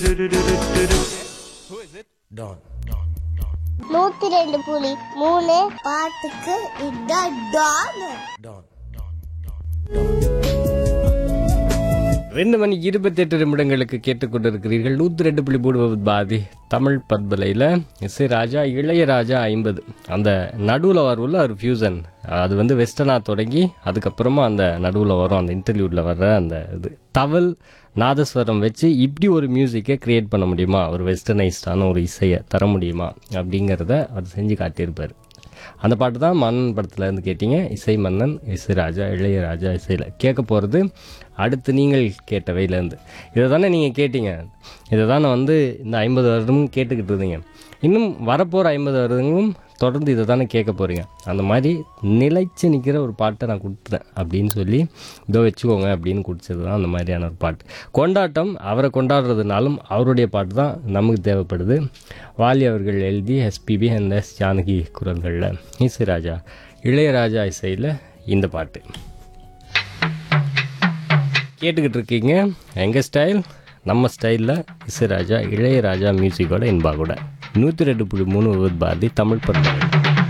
நூத்தி ரெண்டு புலி மூணு பாட்டுக்கு இதான் டான் ரெண்டு மணி இருபத்தெட்டு நிமிடங்களுக்கு கேட்டுக்கொண்டிருக்கிறீர்கள் நூற்றி ரெண்டு புள்ளி மூணு பாதி தமிழ் பத்மலையில் இசை ராஜா இளையராஜா ஐம்பது அந்த நடுவில் வரும்ல ஒரு ஃபியூசன் அது வந்து வெஸ்டர்னாக தொடங்கி அதுக்கப்புறமா அந்த நடுவில் வரும் அந்த இன்டர்வியூவில் வர்ற அந்த இது தவல் நாதஸ்வரம் வச்சு இப்படி ஒரு மியூசிக்கை கிரியேட் பண்ண முடியுமா ஒரு வெஸ்டர்னைஸ்டான ஒரு இசையை தர முடியுமா அப்படிங்கிறத அவர் செஞ்சு காட்டியிருப்பார் அந்த பாட்டு தான் மன்னன் படத்தில் இருந்து கேட்டீங்க இசை மன்னன் இசை ராஜா இளையராஜா இசையில் கேட்க போகிறது அடுத்து நீங்கள் கேட்டவையிலேருந்து இதை தானே நீங்கள் கேட்டீங்க இதை தானே வந்து இந்த ஐம்பது வருடமும் கேட்டுக்கிட்டு இருந்தீங்க இன்னும் வரப்போகிற ஐம்பது வருடங்களும் தொடர்ந்து இதை தானே கேட்க போகிறீங்க அந்த மாதிரி நிலைச்சு நிற்கிற ஒரு பாட்டை நான் கொடுத்துட்டேன் அப்படின்னு சொல்லி இதோ வச்சுக்கோங்க அப்படின்னு குடிச்சது தான் அந்த மாதிரியான ஒரு பாட்டு கொண்டாட்டம் அவரை கொண்டாடுறதுனாலும் அவருடைய பாட்டு தான் நமக்கு தேவைப்படுது வாலி அவர்கள் எழுதி எஸ்பிபி அண்ட் எஸ் ஜானகி குரல்களில் இசைராஜா இளையராஜா இசையில் இந்த பாட்டு கேட்டுக்கிட்டு இருக்கீங்க எங்கள் ஸ்டைல் நம்ம ஸ்டைலில் இசைராஜா இளையராஜா மியூசிக்கோட இன்பா கூட நூற்றி ரெண்டு புள்ளி மூணு பாரதி தமிழ் படம்